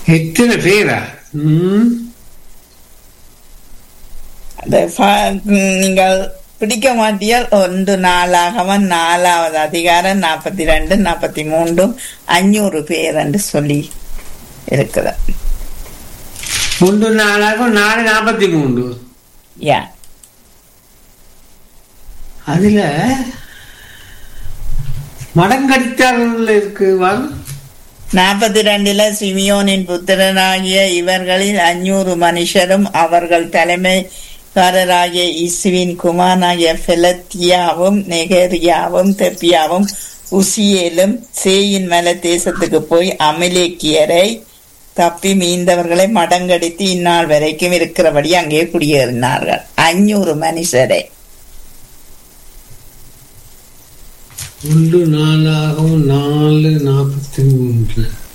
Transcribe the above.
எத்தனை பேரா ம் அதை பா- நீங்கள் பிடிக்க மாட்டியால் ஒன்று நாளாகவன் நாலாவது அதிகாரம் நாற்பத்தி ரெண்டு நாற்பத்தி மூன்றும் அஞ்சூறு பேர் என்று சொல்லி இருக்குது மூன்று நாளாகும் நாலு நாற்பத்தி மூன்று யா அதுல மடங்கடித்தார்கள் இருக்கு வாங்க நாற்பத்தி ரெண்டுல சிமியோனின் புத்திரனாகிய இவர்களில் அஞ்சூறு மனுஷரும் அவர்கள் தலைமைக்காரராகிய இசுவின் குமாரனாகிய பெலத்தியாவும் நெகரியாவும் தெப்பியாவும் உசியேலும் சேயின் மல தேசத்துக்கு போய் அமலேக்கியரை தப்பி மீந்தவர்களை மடங்கடித்து இந்நாள் வரைக்கும் இருக்கிறபடி அங்கே குடியேறினார்கள் அஞ்சூறு மனுஷரை ஒன்று நாளாகவும் நாலு நாற்பத்தி மூன்று